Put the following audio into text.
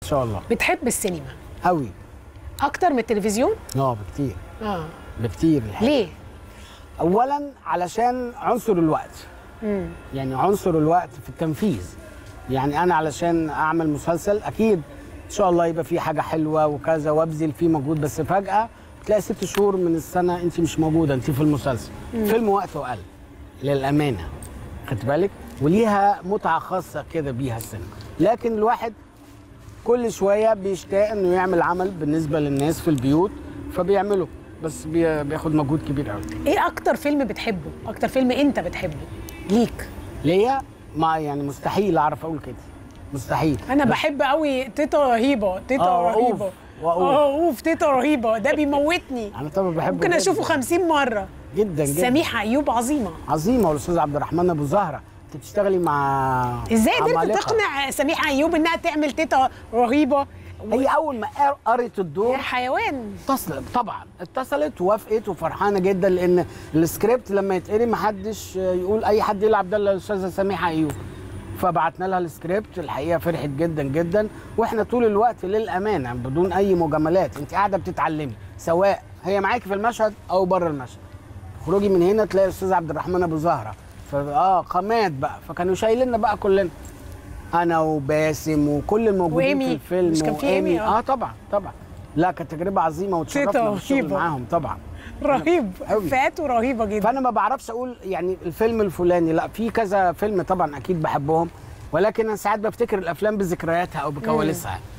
شاء الله بتحب السينما قوي اكتر من التلفزيون اه بكتير اه بكتير الحقيقة. ليه اولا علشان عنصر الوقت مم. يعني عنصر الوقت في التنفيذ يعني انا علشان اعمل مسلسل اكيد ان شاء الله يبقى فيه حاجه حلوه وكذا وابذل فيه مجهود بس فجاه تلاقي ست شهور من السنه انت مش موجوده انت في المسلسل فيلم وقته اقل للامانه خدت بالك وليها متعه خاصه كده بيها السينما لكن الواحد كل شويه بيشتاق انه يعمل عمل بالنسبه للناس في البيوت فبيعمله بس بي- بياخد مجهود كبير قوي ايه اكتر فيلم بتحبه اكتر فيلم انت بتحبه ليك ليا ما يعني مستحيل اعرف اقول كده مستحيل انا بس بحب قوي تيتا رهيبه تيتا آه، رهيبه أوف، وأوف. اه اوف تيتا رهيبه ده بيموتني انا طبعا بحبه ممكن جداً. اشوفه 50 مره جدا جدا سميحه ايوب عظيمه عظيمه والاستاذ عبد الرحمن ابو زهره انت بتشتغلي مع ازاي قدرت عمالقة. تقنع سميحه ايوب انها تعمل تيتا رهيبه هي اول ما قر- قرت يا الدور حيوان اتصلت طبعا اتصلت ووافقت وفرحانه جدا لان السكريبت لما يتقري ما حدش يقول اي حد يلعب ده الا الاستاذه سميحه ايوب فبعتنا لها السكريبت الحقيقه فرحت جدا جدا واحنا طول الوقت للامانه بدون اي مجاملات انت قاعده بتتعلمي سواء هي معاكي في المشهد او بره المشهد خروجي من هنا تلاقي الاستاذ عبد الرحمن ابو زهره فاه قامات بقى فكانوا شايليننا بقى كلنا انا وباسم وكل الموجودين وإيمي. في الفيلم مش كان في إيمي؟ آه. اه طبعا طبعا لا كانت تجربه عظيمه تيتا وتشرفنا بالشغل رهيبة. معاهم طبعا رهيب أوي. افاته رهيبه جدا فانا ما بعرفش اقول يعني الفيلم الفلاني لا في كذا فيلم طبعا اكيد بحبهم ولكن انا ساعات بفتكر الافلام بذكرياتها او بكواليسها